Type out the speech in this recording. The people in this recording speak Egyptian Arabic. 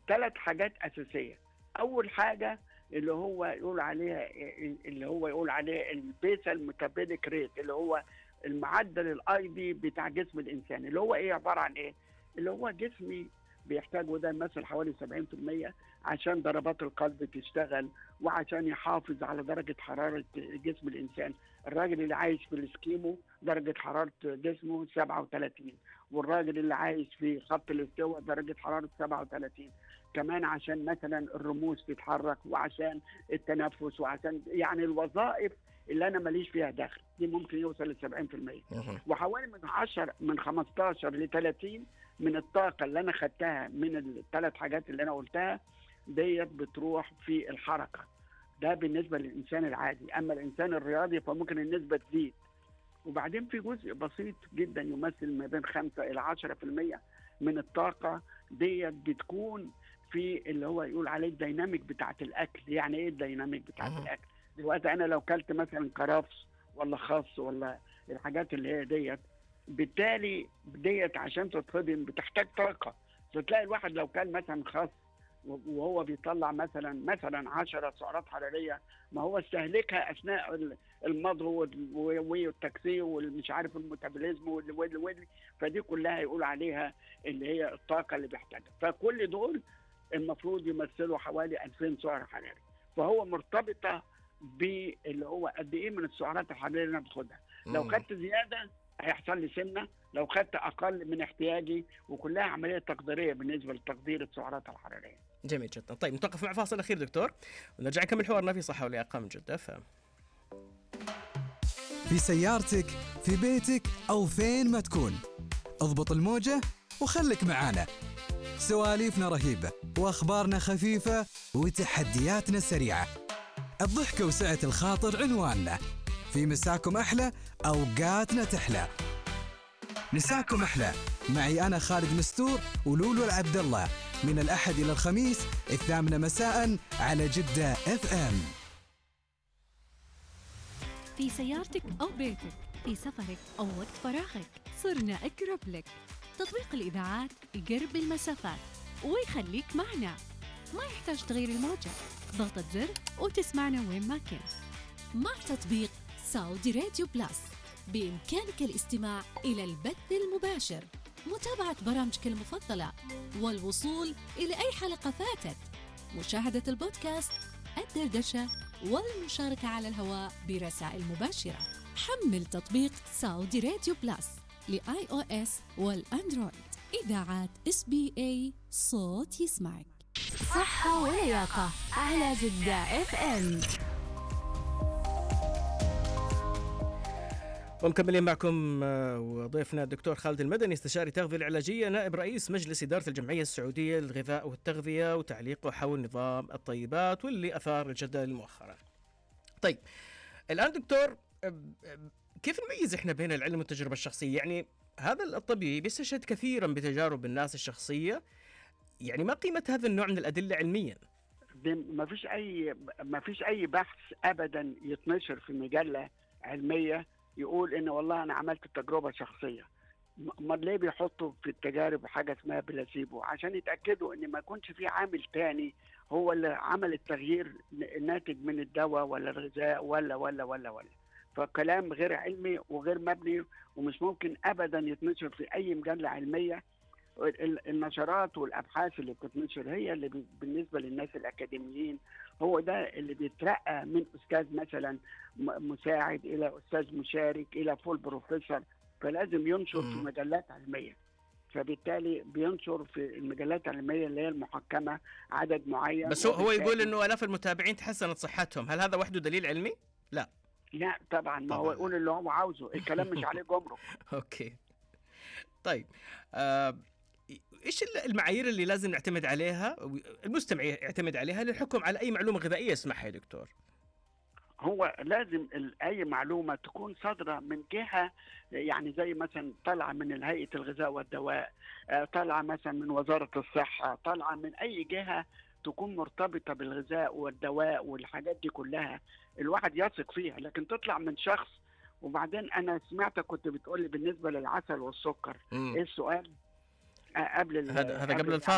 ثلاث حاجات اساسيه اول حاجه اللي هو يقول عليها اللي هو يقول عليه البيسل ميتابوليك ريت اللي هو المعدل الاي دي بتاع جسم الانسان اللي هو ايه عباره عن ايه؟ اللي هو جسمي بيحتاج وده يمثل حوالي 70% عشان ضربات القلب تشتغل وعشان يحافظ على درجة حرارة جسم الإنسان الراجل اللي عايش في الاسكيمو درجة حرارة جسمه 37 والراجل اللي عايش في خط الاستواء درجة حرارة 37 كمان عشان مثلا الرموش تتحرك وعشان التنفس وعشان يعني الوظائف اللي انا ماليش فيها دخل دي ممكن يوصل ل 70% وحوالي من 10 من 15 ل 30 من الطاقه اللي انا خدتها من الثلاث حاجات اللي انا قلتها ديت بتروح في الحركه ده بالنسبه للانسان العادي اما الانسان الرياضي فممكن النسبه تزيد وبعدين في جزء بسيط جدا يمثل ما بين 5 الى 10% من الطاقه ديت بتكون في اللي هو يقول عليه الديناميك بتاعت الاكل يعني ايه الديناميك بتاعت أها. الاكل دلوقتي انا لو كلت مثلا كرفس ولا خس ولا الحاجات اللي هي ديت بالتالي ديت عشان تتهضم بتحتاج طاقه فتلاقي الواحد لو كان مثلا خس وهو بيطلع مثلا مثلا 10 سعرات حراريه ما هو استهلكها اثناء ال- المضغ وال- والتكسير والمش عارف الميتابوليزم وال- وال- وال- فدي كلها يقول عليها اللي هي الطاقه اللي بيحتاجها فكل دول المفروض يمثلوا حوالي 2000 سعر حراري فهو مرتبطه باللي هو قد ايه من السعرات الحراريه اللي انا باخدها لو مم. خدت زياده هيحصل لي سمنه لو خدت اقل من احتياجي وكلها عمليه تقديريه بالنسبه لتقدير السعرات الحراريه جميل جدا طيب نتوقف مع فاصل اخير دكتور ونرجع نكمل حوارنا في صحه ولياقه من جده ف في سيارتك في بيتك أو فين ما تكون اضبط الموجة وخلك معانا سواليفنا رهيبة وأخبارنا خفيفة وتحدياتنا سريعة الضحكة وسعة الخاطر عنواننا في مساكم أحلى أوقاتنا تحلى مساكم أحلى معي أنا خالد مستور ولولو العبد الله من الأحد إلى الخميس الثامنة مساء على جدة اف ام في سيارتك أو بيتك في سفرك أو وقت فراغك صرنا أقرب لك تطبيق الإذاعات يقرب المسافات ويخليك معنا ما يحتاج تغيير الموجة ضغطة زر وتسمعنا وين ما كنت مع تطبيق سعودي راديو بلس بإمكانك الاستماع إلى البث المباشر متابعة برامجك المفضلة والوصول إلى أي حلقة فاتت مشاهدة البودكاست الدردشة والمشاركة على الهواء برسائل مباشرة حمل تطبيق سعودي راديو بلس لآي أو إس والأندرويد إذاعات اس بي اي صوت يسمعك صحة ولياقة على جدة اف ام ومكملين معكم آه، وضيفنا الدكتور خالد المدني استشاري تغذية العلاجية نائب رئيس مجلس إدارة الجمعية السعودية للغذاء والتغذية وتعليقه حول نظام الطيبات واللي أثار الجدل مؤخرا. طيب الآن دكتور آه، آه، كيف نميز احنا بين العلم والتجربة الشخصية؟ يعني هذا الطبيب يستشهد كثيرا بتجارب الناس الشخصية يعني ما قيمة هذا النوع من الأدلة علميا؟ دي ما فيش اي ما فيش اي بحث ابدا يتنشر في مجله علميه يقول ان والله انا عملت تجربه شخصيه م- امال ليه بيحطوا في التجارب حاجه اسمها بلاسيبو عشان يتاكدوا ان ما يكونش في عامل تاني هو اللي عمل التغيير ن- ناتج من الدواء ولا الغذاء ولا ولا ولا ولا فكلام غير علمي وغير مبني ومش ممكن ابدا يتنشر في اي مجله علميه ال- النشرات والابحاث اللي بتتنشر هي اللي بي- بالنسبه للناس الاكاديميين هو ده اللي بيترقى من استاذ مثلا م- مساعد الى استاذ مشارك الى فول بروفيسور فلازم ينشر في مم. مجلات علميه فبالتالي بينشر في المجلات العلميه اللي هي المحكمه عدد معين بس هو هو يقول وبالتالي- انه الاف المتابعين تحسنت صحتهم، هل هذا وحده دليل علمي؟ لا لا طبعا ما هو طبعاً. يقول اللي هو عاوزه الكلام مش عليه جمرك اوكي طيب آه ايش المعايير اللي لازم نعتمد عليها المستمع يعتمد عليها للحكم على اي معلومه غذائيه اسمعها يا دكتور هو لازم ال- اي معلومه تكون صادره من جهه يعني زي مثلا طالعه من هيئه الغذاء والدواء آه، طالعه مثلا من وزاره الصحه طالعه من اي جهه تكون مرتبطه بالغذاء والدواء والحاجات دي كلها الواحد يثق فيها لكن تطلع من شخص وبعدين انا سمعتك كنت بتقول لي بالنسبه للعسل والسكر مم. ايه السؤال آه، قبل ال- هذا هذا قبل ال- الفاصل